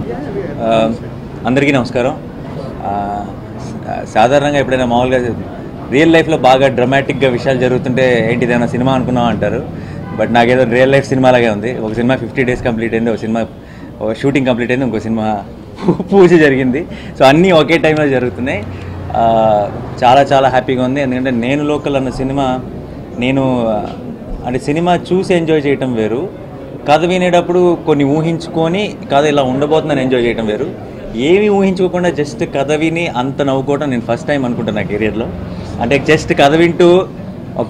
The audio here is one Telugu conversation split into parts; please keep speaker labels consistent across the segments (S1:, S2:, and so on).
S1: ఆ, అందరికీ నమస్కారం ఆ, సాధారణంగా ఎప్పుడైనా మామూలుగా రియల్ లైఫ్లో బాగా డ్రమాటిక్గా విషయాలు జరుగుతుంటే ఏంటి ఇదేమైనా సినిమా అనుకున్నాం అంటారు బట్ నాకేదో రియల్ లైఫ్ సినిమా లాగే ఉంది ఒక సినిమా ఫిఫ్టీ డేస్ కంప్లీట్ అయింది ఒక సినిమా ఒక షూటింగ్ కంప్లీట్ అయింది ఇంకో సినిమా పూజ జరిగింది సో అన్నీ ఒకే టైంలో జరుగుతున్నాయి ఆ, చాలా చాలా హ్యాపీగా ఉంది ఎందుకంటే నేను లోకల్ అన్న సినిమా నేను ఆ, అంటే సినిమా చూసి ఎంజాయ్ చేయటం వేరు కథ వినేటప్పుడు కొన్ని ఊహించుకొని కథ ఇలా ఉండబోతుందని ఎంజాయ్ చేయడం వేరు ఏమీ ఊహించుకోకుండా జస్ట్ కథ విని అంత నవ్వుకోవడం నేను ఫస్ట్ టైం అనుకుంటాను నా కెరియర్లో అంటే జస్ట్ కథ వింటూ ఒక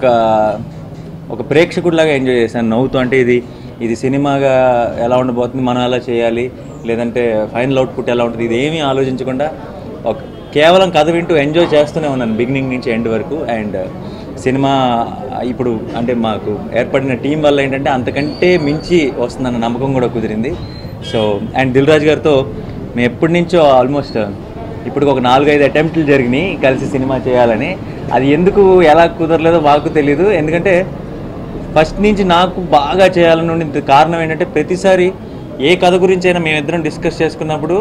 S1: ఒక ప్రేక్షకుడిలాగా ఎంజాయ్ చేశాను నవ్వుతూ అంటే ఇది ఇది సినిమాగా ఎలా ఉండబోతుంది మనం ఎలా చేయాలి లేదంటే ఫైనల్ అవుట్పుట్ ఎలా ఉంటుంది ఇది ఏమీ ఆలోచించకుండా ఒక కేవలం కథ వింటూ ఎంజాయ్ చేస్తూనే ఉన్నాను బిగినింగ్ నుంచి ఎండ్ వరకు అండ్ సినిమా ఇప్పుడు అంటే మాకు ఏర్పడిన టీం వల్ల ఏంటంటే అంతకంటే మించి వస్తుందన్న నమ్మకం కూడా కుదిరింది సో అండ్ దిల్ రాజు గారితో మేము ఎప్పటి నుంచో ఆల్మోస్ట్ ఇప్పుడు ఒక నాలుగైదు అటెంప్ట్లు జరిగినాయి కలిసి సినిమా చేయాలని అది ఎందుకు ఎలా కుదరలేదో మాకు తెలియదు ఎందుకంటే ఫస్ట్ నుంచి నాకు బాగా చేయాలని ఉండింది కారణం ఏంటంటే ప్రతిసారి ఏ కథ గురించి అయినా మేమిద్దరం డిస్కస్ చేసుకున్నప్పుడు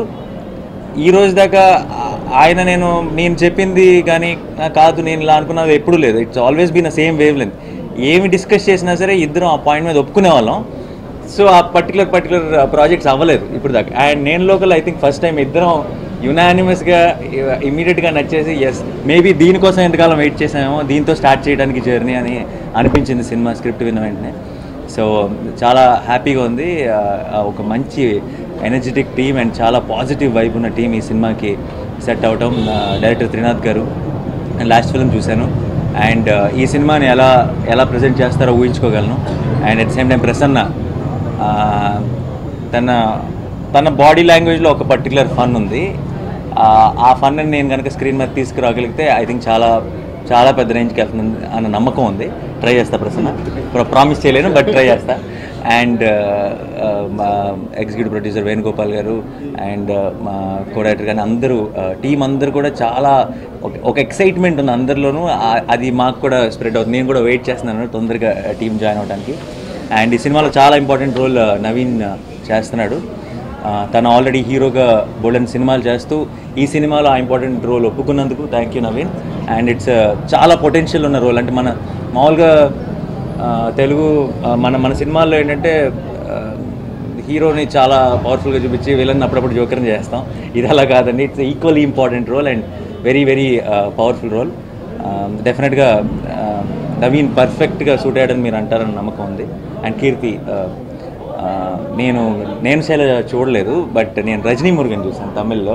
S1: ఈ రోజు దాకా ఆ- ఆయన నేను నేను చెప్పింది కానీ "ఆ, కాదు నేను ఇలా అనుకున్నది ఎప్పుడూ లేదు it's always been same wavelength ఏమి డిస్కస్ చేసినా సరే ఇద్దరం ఆ పాయింట్ మీద ఒప్పుకునే వాళ్ళం సో ఆ పర్టికులర్ పర్టికులర్ ప్రాజెక్ట్స్ అవ్వలేదు ఇప్పుడు దాకా అండ్ నేను local I think first time ఇద్దరం యునానిమస్గా ఇమీడియట్గా నచ్చేసి ఎస్ మేబీ దీనికోసం ఎంతకాలం వెయిట్ చేసామో దీంతో స్టార్ట్ చేయడానికి జర్నీ అని అనిపించింది సినిమా స్క్రిప్ట్ విన్న వెంటనే సో చాలా హ్యాపీగా ఉంది ఆ, ఆ, ఒక మంచి ఎనర్జెటిక్ టీమ్ అండ్ చాలా పాజిటివ్ వైబ్ ఉన్న టీం ఈ సినిమాకి సెట్ అవటం ఆ, డైరెక్టర్ త్రినాథ్ గారు అండ్ లాస్ట్ ఫిల్మ్ చూశాను అండ్ ఆ, ఈ సినిమాని ఎలా ఎలా ప్రజెంట్ చేస్తారో ఊహించుకోగలను and at same time Prasanna ఆ, తన తన బాడీ లాంగ్వేజ్లో ఒక పర్టికులర్ ఫన్ ఉంది ఆ, ఆ ఫన్ నేను కనుక స్క్రీన్ మీద తీసుకురాగలిగితే ఐ థింక్ చాలా చాలా పెద్ద రేంజ్కి వెళ్తుంది అన్న నమ్మకం ఉంది ట్రై చేస్తా ప్రసన్న ప్రామిస్ చేయలేను బట్ ట్రై చేస్తా అండ్ మా ఎగ్జిక్యూటివ్ ప్రొడ్యూసర్ వేణుగోపాల్ గారు అండ్ మా కో డైరెక్టర్ కానీ అందరూ టీం అందరూ కూడా చాలా ఒక- ఒక ఎక్సైట్మెంట్ ఉంది అందరిలోనూ ఆ- అది మాకు కూడా స్ప్రెడ్ అవుతుంది నేను కూడా వెయిట్ చేస్తున్నాను తొందరగా టీం జాయిన్ అవడానికి అండ్ ఈ సినిమాలో చాలా ఇంపార్టెంట్ రోల్ నవీన్ ఆ, చేస్తున్నాడు ఆ, తను ఆల్రెడీ హీరోగా బోల్డెన్ సినిమాలు చేస్తూ ఈ సినిమాలో ఆ ఇంపార్టెంట్ రోల్ ఒప్పుకున్నందుకు thank you Naveen and it's చాలా పొటెన్షియల్ ఉన్న రోల్ అంటే మన మామూలుగా ఆ, తెలుగు ఆ, మన మన సినిమాల్లో ఏంటంటే ఆ, హీరోని చాలా పవర్ఫుల్గా చూపించి విలన్ అప్పుడప్పుడు జోకర్ని చేస్తాం ఇది అలా కాదండి it's equally important role and very very powerful role డెఫినెట్గా నవీన్ పర్ఫెక్ట్గా సూట్ అయ్యాడని మీరు అంటారని నమ్మకం ఉంది అండ్ కీర్తి ఆ, ఆ, నేను నేను శైలజ చూడలేదు బట్ నేను రజనీ మురుగన్ చూసాను తమిళ్లో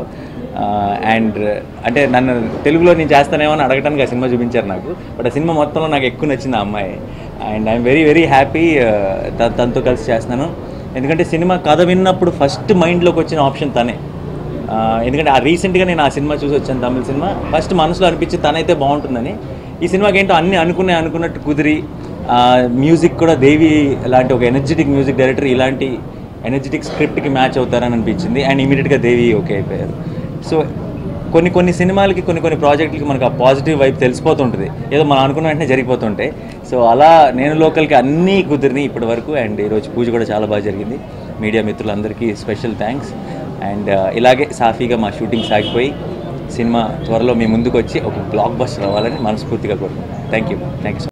S1: అండ్ అంటే నన్ను తెలుగులో నేను చేస్తానేమో అని అడగడానికి ఆ సినిమా చూపించారు నాకు బట్ ఆ సినిమా మొత్తంలో నాకు ఎక్కువ నచ్చింది ఆ అమ్మాయి and I'm very very happy తనతో కలిసి చేస్తున్నాను ఎందుకంటే సినిమా కథ విన్నప్పుడు ఫస్ట్ మైండ్లోకి వచ్చిన ఆప్షన్ తనే ఆ, ఎందుకంటే ఆ రీసెంట్గా నేను ఆ సినిమా చూసి వచ్చాను తమిళ సినిమా ఫస్ట్ మనసులో అనిపించి తనైతే బాగుంటుందని ఈ సినిమాకి ఏంటో అన్ని అనుకునే అనుకున్నట్టు కుదిరి ఆ, మ్యూజిక్ కూడా దేవి లాంటి ఒక ఎనర్జెటిక్ మ్యూజిక్ డైరెక్టర్ ఇలాంటి ఎనర్జెటిక్ స్క్రిప్ట్కి మ్యాచ్ అవుతారని అనిపించింది అండ్ ఇమీడియట్గా దేవి ఓకే అయిపోయారు సో కొన్ని కొన్ని సినిమాలకి కొన్ని కొన్ని ప్రాజెక్టులకి మనకు ఆ పాజిటివ్ వైపు తెలిసిపోతుంటుంది ఏదో మనం అనుకున్న వెంటనే జరిగిపోతుంటాయి సో అలా నేను లోకల్కి అన్నీ కుదిరినాయి ఇప్పటి వరకు అండ్ ఈరోజు పూజ కూడా చాలా బాగా జరిగింది మీడియా మిత్రులందరికీ స్పెషల్ థ్యాంక్స్ అండ్ ఇలాగే సాఫీగా మా షూటింగ్ సాగిపోయి సినిమా త్వరలో మీ ముందుకు వచ్చి ఒక బ్లాక్ బస్టర్ అవ్వాలని మనస్ఫూర్తిగా కోరుకుంటున్నాను థ్యాంక్ యూ థ్యాంక్ యూ